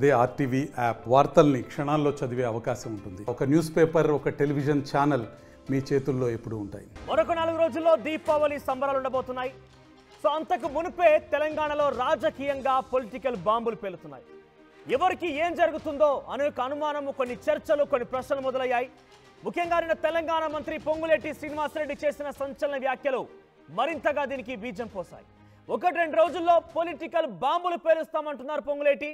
అదే RTV app వార్తల్ని క్షణాల్లో చదివే అవకాశం ఉంటుంది ఒక న్యూస్ పేపర్ ఒక టెలివిజన్ ఛానల్ మీ చేతుల్లో ఎప్పుడూ ఉంటాయి మరొక నాలుగు రోజుల్లో దీపావళి సంబరాలు ఉండబోతున్నాయి సో అంతకు మునుపే తెలంగాణలో రాజకీయంగా పొలిటికల్ బాంబులు పేలుతున్నాయి ఎవరికి ఏం జరుగుతుందో అనే ఒక అనుమానము కొన్ని చర్చలు కొన్ని ప్రశ్నలు మొదలయ్యాయి ముఖ్యంగా నిన్న తెలంగాణ మంత్రి పొంగులేటి శ్రీనివాసరెడ్డి చేసిన సంచలన వ్యాఖ్యలు మరింతగా దీనికి బీజం పోసాయి ఒకటి రెండు రోజుల్లో పొలిటికల్ బాంబులు పేలుస్తామంటున్నారు పొంగులేటి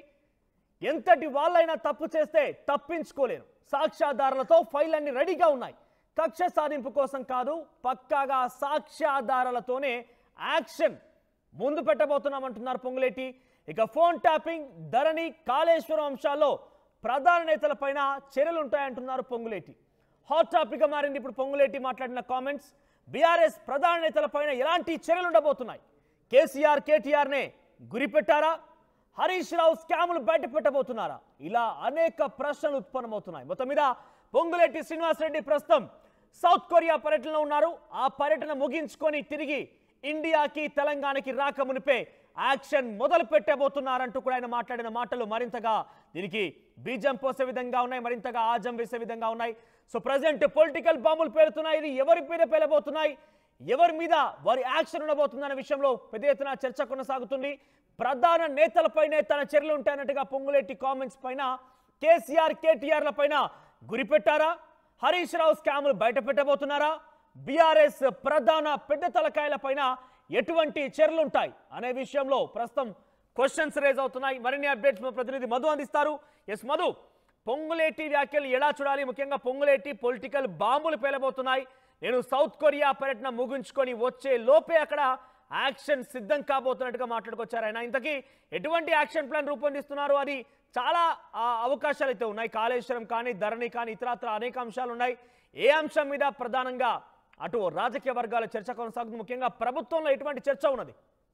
ఎంతటి వాళ్ళైనా తప్పు చేస్తే తప్పించుకోలేరు సాక్ష్యాధారాలతో ఫైల్ అన్ని రెడీగా ఉన్నాయి కక్ష సాధింపు కోసం కాదు పక్కాగా సాక్ష్యాధారాలతోనే యాక్షన్ ముందు పెట్టబోతున్నామంటున్నారు పొంగులేటి ఇక ఫోన్ ట్యాపింగ్ ధరణి కాళేశ్వరం అంశాల్లో ప్రధాన నేతలపైన చర్యలు ఉంటాయంటున్నారు పొంగులేటి హాట్ టాపిక్గా మారింది ఇప్పుడు పొంగులేటి మాట్లాడిన కామెంట్స్ బీఆర్ఎస్ ప్రధాన నేతలపైన ఎలాంటి చర్యలు ఉండబోతున్నాయి కేసీఆర్ కేటీఆర్నే గురిపెట్టారా హరీష్ రావు స్కాములు బయట పెట్టబోతున్నారా ఇలా అనేక ప్రశ్నలు ఉత్పన్నమవుతున్నాయి మొత్తం మీద పొంగులేటి శ్రీనివాసరెడ్డి ప్రస్తుతం సౌత్ కొరియా పర్యటనలో ఉన్నారు ఆ పర్యటన ముగించుకొని తిరిగి ఇండియాకి తెలంగాణకి రాక మునిపే యాక్షన్ మొదలు పెట్టబోతున్నారంటూ కూడా ఆయన మాట్లాడిన మాటలు మరింతగా దీనికి బీజం పోసే విధంగా ఉన్నాయి మరింతగా ఆజం వేసే విధంగా ఉన్నాయి సో ప్రజెంట్ పొలిటికల్ బాంబులు పేలుతున్నాయి ఇది ఎవరి మీద పేలబోతున్నాయి ఎవరి మీద వారి యాక్షన్ ఉండబోతుందన్న విషయంలో పెద్ద ఎత్తున చర్చ కొనసాగుతుంది ప్రధాన నేతలపైనే తన చర్యలు ఉంటాయన్నట్టుగా పొంగులేటి కామెంట్స్ పైన కేసీఆర్ కేటీఆర్ల పైన గురిపెట్టారా హరీష్ రావు స్కాములు బయట పెట్టబోతున్నారా బీఆర్ఎస్ ప్రధాన పెద్ద తలకాయల పైన ఎటువంటి చర్యలు ఉంటాయి అనే విషయంలో ప్రస్తుతం క్వశ్చన్స్ రేజ్ అవుతున్నాయి మరిన్ని అప్డేట్స్ మా ప్రతినిధి మధు అందిస్తారు ఎస్ మధు పొంగులేటి వ్యాఖ్యలు ఎలా చూడాలి ముఖ్యంగా పొంగులేటి పొలిటికల్ బాంబులు పేలబోతున్నాయి నేను సౌత్ కొరియా పర్యటన ముగించుకొని వచ్చే లోపే అక్కడ యాక్షన్ సిద్ధం కాబోతున్నట్టుగా మాట్లాడుకొచ్చారు ఆయన ఇంతకీ ఎటువంటి యాక్షన్ ప్లాన్ రూపొందిస్తున్నారు అని చాలా ఆ, అవకాశాలు అయితే ఉన్నాయి కాళేశ్వరం కానీ ధరణి కానీ ఇతరత్ర అనేక అంశాలు ఉన్నాయి ఏ అంశం మీద ప్రధానంగా అటు రాజకీయ వర్గాల చర్చ కొనసాగుతుంది ముఖ్యంగా ప్రభుత్వంలో ఎటువంటి చర్చ ఉన్నది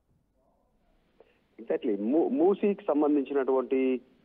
ఎగ్జాక్ట్లీ మూసీకి సంబంధించినటువంటి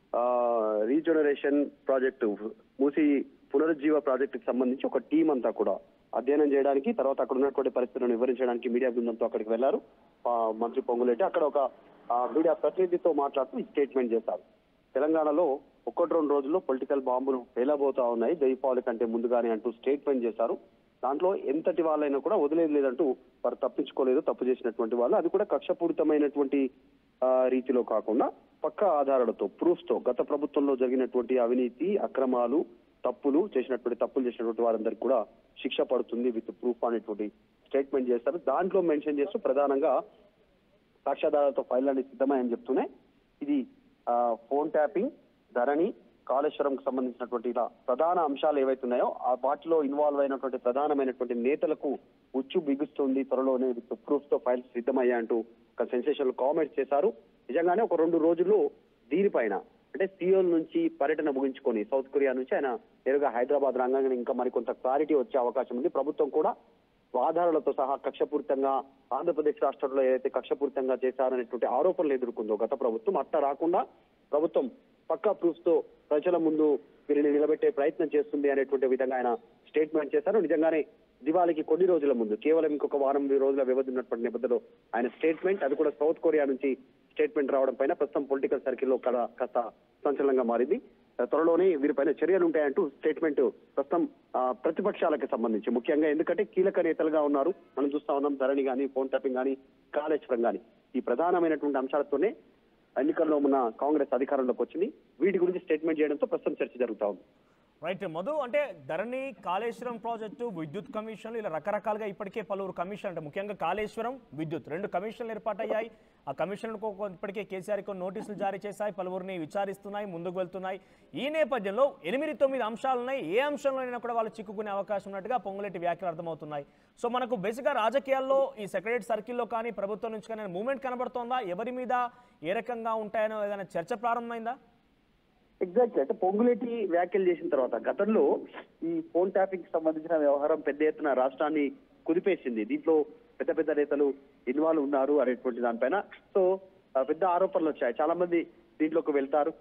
రీజనరేషన్ ప్రాజెక్టు మూసీ పునరుజ్జీవ ప్రాజెక్టుకి సంబంధించి ఒక టీం అంతా కూడా అధ్యయనం చేయడానికి తర్వాత అక్కడ ఉన్నటువంటి పరిస్థితులను వివరించడానికి మీడియా బృందంతో అక్కడికి వెళ్లారు ఆ, మంత్రి పొంగులేటి అక్కడ ఒక ఆ, మీడియా ప్రతినిధితో మాట్లాడుతూ ఈ స్టేట్మెంట్ చేశారు తెలంగాణలో ఒక్కటి రెండు రోజుల్లో పొలిటికల్ బాంబులు పేలబోతా ఉన్నాయి దీపావళి కంటే ముందుగానే అంటూ స్టేట్మెంట్ చేశారు దాంట్లో ఎంతటి వాళ్ళైనా కూడా వదిలేదు లేదంటూ వారు తప్పించుకోలేదు తప్పు చేసినటువంటి వాళ్ళు అది కూడా కక్షపూరితమైనటువంటి ఆ, రీతిలో కాకుండా పక్క ఆధారాలతో ప్రూఫ్స్ తో గత ప్రభుత్వంలో జరిగినటువంటి అవినీతి అక్రమాలు తప్పులు చేసినటువంటి తప్పులు చేసినటువంటి వారందరికీ కూడా శిక్ష పడుతుంది విత్ ప్రూఫ్ అనేటువంటి స్టేట్మెంట్ చేస్తారు దాంట్లో మెన్షన్ చేస్తూ ప్రధానంగా సాక్ష్యాధారాలతో ఫైల్ అనేది సిద్ధమని చెప్తున్నాయి ఇది ఆ, ఫోన్ ట్యాపింగ్ ధరణి కాళేశ్వరంకి సంబంధించినటువంటి ఇలా ప్రధాన అంశాలు ఏవైతే ఉన్నాయో ఆ వాటిలో ఇన్వాల్వ్ అయినటువంటి ప్రధానమైనటువంటి నేతలకు ఉచ్చు బిగుస్తుంది త్వరలోనే విత్ ప్రూఫ్ తో ఫైల్స్ సిద్ధమయ్యాయంటూ ఒక సెన్సేషనల్ కామెంట్స్ చేశారు నిజంగానే ఒక రెండు రోజుల్లో దీనిపైన అంటే సియోల్ నుంచి పర్యటన ముగించుకొని సౌత్ కొరియా నుంచి ఆయన నేరుగా హైదరాబాద్ రంగంగా ఇంకా మరికొంత క్లారిటీ వచ్చే అవకాశం ఉంది ప్రభుత్వం కూడా ఆధారాలతో సహా కక్షపూరితంగా ఆంధ్రప్రదేశ్ రాష్ట్రంలో ఏదైతే కక్షపూరితంగా చేశారనేటువంటి ఆరోపణలు ఎదుర్కొందో గత ప్రభుత్వం అట్లా రాకుండా ప్రభుత్వం పక్కా ప్రూఫ్ తో ప్రజల ముందు వీరిని నిలబెట్టే ప్రయత్నం చేస్తుంది అనేటువంటి విధంగా ఆయన స్టేట్మెంట్ చేశారు నిజంగానే దివాళికి కొన్ని రోజుల ముందు కేవలం ఇంకొక వారం రోజుల వ్యవధి ఉన్నటువంటి నేపథ్యంలో ఆయన స్టేట్మెంట్ అది కూడా సౌత్ కొరియా నుంచి స్టేట్మెంట్ రావడం పైన ప్రస్తుతం పొలిటికల్ సర్కిల్లో కడ కాస్త సంచలనంగా మారింది త్వరలోనే వీరిపైన చర్యలు ఉంటాయంటూ స్టేట్మెంట్ ప్రస్తుతం ఆ, ప్రతిపక్షాలకు సంబంధించి ముఖ్యంగా ఎందుకంటే కీలక నేతలుగా ఉన్నారు మనం చూస్తా ఉన్నాం ధరణి కానీ ఫోన్ ట్యాపింగ్ కానీ కాళేశ్వరం కానీ ఈ ప్రధానమైనటువంటి అంశాలతోనే ఎన్నికల్లో ఉన్న కాంగ్రెస్ అధికారంలోకి వచ్చింది వీటి గురించి స్టేట్మెంట్ చేయడంతో ప్రస్తుతం చర్చ జరుగుతా ఉంది రైట్ మధు అంటే ధరణి కాళేశ్వరం ప్రాజెక్టు విద్యుత్ కమిషన్లు ఇలా రకరకాలుగా ఇప్పటికే పలువురు కమిషన్ అంటే ముఖ్యంగా కాళేశ్వరం విద్యుత్ రెండు కమిషన్లు ఏర్పాటయ్యాయి ఆ కమిషన్లకు ఒక- ఇప్పటికే కేసీఆర్ కొన్ని నోటీసులు జారీ చేశాయి పలువురిని విచారిస్తున్నాయి ముందుకు వెళ్తున్నాయి ఈ నేపథ్యంలో ఎనిమిది తొమ్మిది అంశాలు ఉన్నాయి ఏ అంశంలోనైనా కూడా వాళ్ళు చిక్కుకునే అవకాశం ఉన్నట్టుగా పొంగులేటి వ్యాఖ్యలు అర్థమవుతున్నాయి సో మనకు బేసిక్గా రాజకీయాల్లో ఈ సెక్రటరీ సర్కిల్లో కానీ ప్రభుత్వం నుంచి కానీ మూమెంట్ కనబడుతోందా ఎవరి మీద ఏ రకంగా ఉంటాయనో ఏదైనా చర్చ ప్రారంభమైందా ఎగ్జాక్ట్లీ అంటే పొంగులేటి వ్యాఖ్యలు చేసిన తర్వాత గతంలో ఈ ఫోన్ ట్యాపింగ్ కి సంబంధించిన వ్యవహారం పెద్ద ఎత్తున రాష్ట్రాన్ని కుదిపేసింది దీంట్లో పెద్ద పెద్ద నేతలు ఇన్వాల్వ్ ఉన్నారు అనేటువంటి దానిపైన సో ఆ, పెద్ద ఆరోపణలు వచ్చాయి చాలా మంది దీంట్లోకి వెళ్తారు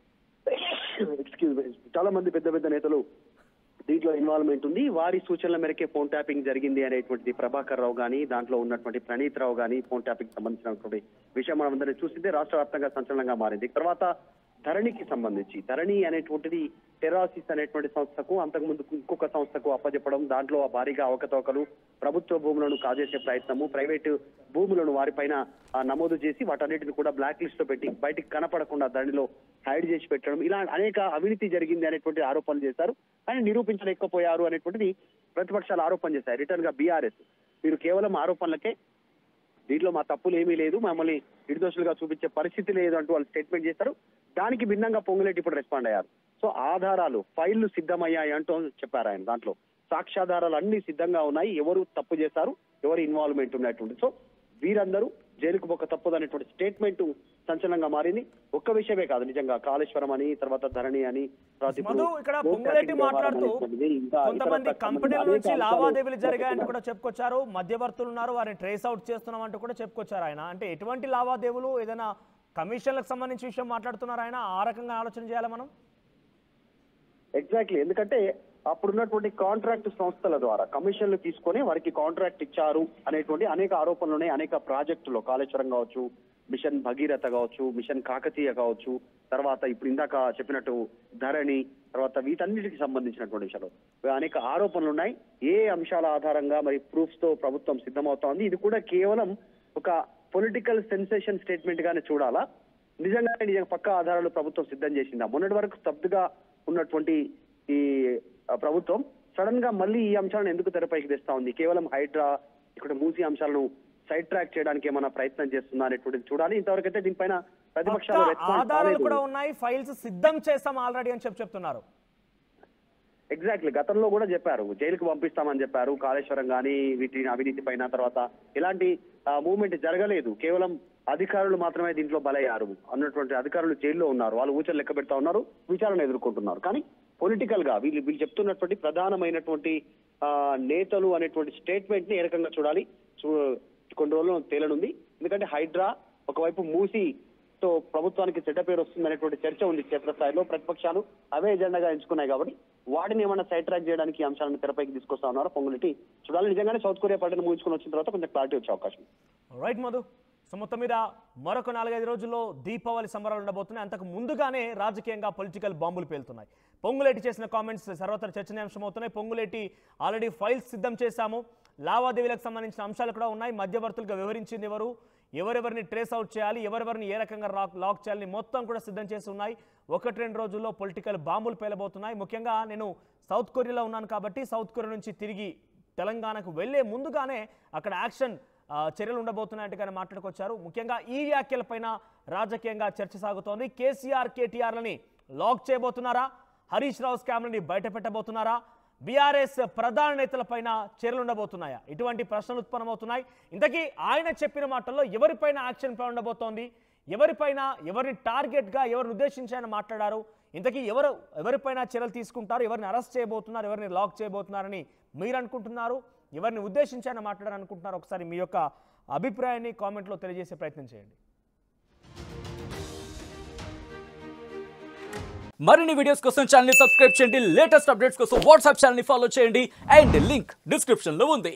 ఎక్స్క్యూజ్ చాలా మంది పెద్ద పెద్ద నేతలు దీంట్లో ఇన్వాల్వ్మెంట్ ఉంది వారి సూచనల మేరకే ఫోన్ ట్యాపింగ్ జరిగింది అనేటువంటిది ప్రభాకర్ రావు గానీ దాంట్లో ఉన్నటువంటి ప్రణీత్ రావు గానీ ఫోన్ ట్యాపింగ్ సంబంధించినటువంటి విషయం మనం అందరం చూసిందే రాష్ట్ర వ్యాప్తంగా సంచలనంగా మారింది తర్వాత ధరణికి సంబంధించి ధరణి అనేటువంటిది టెరాసిస్ అనేటువంటి సంస్థకు అంతకుముందు ఇంకొక సంస్థకు అప్పచెప్పడం దాంట్లో ఆ భారీగా అవకతవకలు ప్రభుత్వ భూములను కాజేసే ప్రయత్నము ప్రైవేటు భూములను వారిపైన ఆ, నమోదు చేసి వాటన్నిటిని కూడా బ్లాక్ లిస్ట్ లో పెట్టి బయటికి కనపడకుండా ధరణిలో హైడ్ చేసి పెట్టడం ఇలా అనేక అవినీతి జరిగింది అనేటువంటి ఆరోపణలు చేశారు కానీ నిరూపించలేకపోయారు అనేటువంటిది ప్రతిపక్షాలు ఆరోపణ చేశాయి రిటర్న్ గా బీఆర్ఎస్ మీరు కేవలం ఆరోపణలకే దీంట్లో మా తప్పులు ఏమీ లేదు మమ్మల్ని నిర్దోషులుగా చూపించే పరిస్థితి లేదు అంటూ వాళ్ళు స్టేట్మెంట్ చేశారు దానికి భిన్నంగా పొంగులేటి ఇప్పుడు రెస్పాండ్ అయ్యారు సో ఆధారాలు ఫైళ్లు సిద్ధమయ్యాయి అంటూ చెప్పారు ఆయన దాంట్లో సాక్ష్యాధారాలు అన్ని సిద్ధంగా ఉన్నాయి ఎవరు తప్పు చేశారు ఎవరు ఇన్వాల్వ్మెంట్ ఉన్నటువంటి సో వీరందరూ జైలుకు ఒక తప్పదు అనేటువంటి స్టేట్మెంట్ సంచలనంగా మారింది ఒక్క విషయమే కాదు నిజంగా కాళేశ్వరం అని తర్వాత ధరణి అని తర్వాత ఇప్పుడు మధు ఇక్కడ గో పొంగులేటి ట్రాకింగ్ వ్యవహారం మాట్లాడుతూ అనేటువంటిది, ఇంకా కొంతమంది ఇతర కంపెనీల అనేక నుంచి అంశాలు లావాదేవీలు జరిగాయంటూ కూడా చెప్పుకొచ్చారు మధ్యవర్తులు ఉన్నారు వారిని ట్రేస్ అవుట్ చేస్తున్నాం అంటూ కూడా చెప్పుకొచ్చారు ఆయన అంటే ఎటువంటి లావాదేవీలు ఏదైనా కమిషన్లకు సంబంధించి విషయం మాట్లాడుతున్నారు ఆయన ఆ రకంగా ఆలోచన చేయాలి మనం ఎగ్జాక్ట్లీ ఎందుకంటే అప్పుడున్నటువంటి కాంట్రాక్ట్ సంస్థల ద్వారా కమిషన్లు తీసుకొని వారికి కాంట్రాక్ట్ ఇచ్చారు అనేటువంటి అనేక ఆరోపణలు ఉన్నాయి అనేక ప్రాజెక్టులు కాళేశ్వరం కావచ్చు మిషన్ భగీరథ కావచ్చు మిషన్ కాకతీయ కావచ్చు తర్వాత ఇప్పుడు ఇందాక చెప్పినట్టు ధరణి తర్వాత వీటన్నిటికి సంబంధించినటువంటి విషయాలు అనేక ఆరోపణలు ఉన్నాయి ఏ అంశాల ఆధారంగా మరి ప్రూఫ్స్ తో ప్రభుత్వం సిద్ధమవుతోంది ఇది కూడా కేవలం ఒక పొలిటికల్ సెన్సేషన్ స్టేట్మెంట్ గానే చూడాలా నిజంగానే నిజంగా పక్క ఆధారాలు ప్రభుత్వం సిద్ధం చేసిందా మొన్నటి వరకు స్తబ్దుగా ఉన్నటువంటి ఈ ఆ, ప్రభుత్వం సడన్ గా మళ్ళీ ఈ అంశాలను ఎందుకు తెరపైకి తెస్తా ఉంది కేవలం హైడ్రా ఇక్కడ మూసి అంశాలను సైడ్ ట్రాక్ చేయడానికి ఏమైనా ప్రయత్నం చేస్తుందా అనేటువంటిది చూడాలి ఇంతవరకు అయితే దీనిపైన ప్రతిపక్షాలు పక్కా రెస్పాన్స్ ఆధారాలు రాలేదు. కూడా ఉన్నాయి ఫైల్స్ సిద్ధం చేస్తాం ఆల్రెడీ అని చెప్పి చెప్తున్నారు ఎగ్జాక్ట్లీ గతంలో కూడా చెప్పారు జైలుకు పంపిస్తామని చెప్పారు కాళేశ్వరం కానీ వీటి అవినీతి పైన తర్వాత ఇలాంటి మూవ్మెంట్ జరగలేదు కేవలం అధికారులు మాత్రమే దీంట్లో బలయ్యారు అన్నటువంటి అధికారులు జైల్లో ఉన్నారు వాళ్ళు ఊచలు లెక్క పెడతా ఉన్నారు విచారణ ఎదుర్కొంటున్నారు కానీ పొలిటికల్ గా వీళ్ళు వీళ్ళు చెప్తున్నటువంటి ప్రధానమైనటువంటి ఆ, నేతలు అనేటువంటి స్టేట్మెంట్ ని ఏ రకంగా చూడాలి చూ- కొన్ని రోజులు తేలనుంది ఎందుకంటే హైడ్రా ఒకవైపు మూసి తో ప్రభుత్వానికి చెడ్డ పేరు వస్తుంది అనేటువంటి చర్చ ఉంది క్షేత్రస్థాయిలో ప్రతిపక్షాలు అవే ఎజెండాగా ఎంచుకున్నాయి కాబట్టి వాటిని ఏమైనా సైడ్ ట్రాక్ చేయడానికి ఈ అంశాలను తెరపైకి తీసుకొస్తా ఉన్నారో పొంగులెట్టి చూడాలి నిజంగానే సౌత్ కొరియా పర్యటన ముగించుకుని వచ్చిన తర్వాత కొంచెం క్లారిటీ వచ్చే అవకాశం ఉంది. రైట్ మధు సో మొత్తం మీద మరొక నాలుగైదు రోజుల్లో దీపావళి సంబరాలు ఉండబోతున్నాయి అంతకు ముందుగానే రాజకీయంగా పొలిటికల్ బాంబులు పేలుతున్నాయి పొంగులేటి చేసిన కామెంట్స్ సర్వత్ర చర్చనీయాంశం అవుతున్నాయి పొంగులేటి ఆల్రెడీ ఫైల్స్ సిద్ధం చేశాము లావాదేవీలకు సంబంధించిన అంశాలు కూడా ఉన్నాయి మధ్యవర్తులుగా వివరించింది ఎవరు ఎవరెవరిని ట్రేస్ అవుట్ చేయాలి ఎవరెవరిని ఏ రకంగా లాక్ లాక్ చేయాలని మొత్తం కూడా సిద్ధం చేసి ఉన్నాయి ఒకటి రెండు రోజుల్లో పొలిటికల్ బాంబులు పేలబోతున్నాయి ముఖ్యంగా నేను సౌత్ కొరియాలో ఉన్నాను కాబట్టి సౌత్ కొరియా నుంచి తిరిగి తెలంగాణకు వెళ్లే ముందుగానే అక్కడ యాక్షన్ ఆ, చర్యలు ఉండబోతున్నట్టుగానే మాట్లాడుకొచ్చారు ముఖ్యంగా ఈ వ్యాఖ్యలపైన రాజకీయంగా చర్చ సాగుతోంది కేసీఆర్ కేటీఆర్లని లాక్ చేయబోతున్నారా హరీష్ రావు స్కామ్లని బయట పెట్టబోతున్నారా బీఆర్ఎస్ ప్రధాన నేతలపైన చర్యలు ఉండబోతున్నాయా ఇటువంటి ప్రశ్నలు ఉత్పన్నమవుతున్నాయి ఇంతకీ ఆయన చెప్పిన మాటల్లో ఎవరిపైన యాక్షన్ ప్లాన్ ఉండబోతోంది ఎవరిపైన ఎవరిని టార్గెట్గా ఎవరిని ఉద్దేశించి ఆయన మాట్లాడారు ఇంతకీ ఎవరు ఎవరిపైన చర్యలు తీసుకుంటారు ఎవరిని అరెస్ట్ చేయబోతున్నారు ఎవరిని లాక్ చేయబోతున్నారని మీరు అనుకుంటున్నారు ఎవరిని ఉద్దేశించి ఆయన మాట్లాడాలనుకుంటున్నారు ఒకసారి మీ యొక్క అభిప్రాయాన్ని కామెంట్లో తెలియజేసే ప్రయత్నం చేయండి మరిన్ని వీడియోస్ కోసం ఛానల్ సబ్స్క్రైబ్ చేయండి లేటెస్ట్ అప్డేట్స్ కోసం వాట్సాప్ ఛానల్ ఫాలో చేయండి అండ్ లింక్ డిస్క్రిప్షన్ లో ఉంది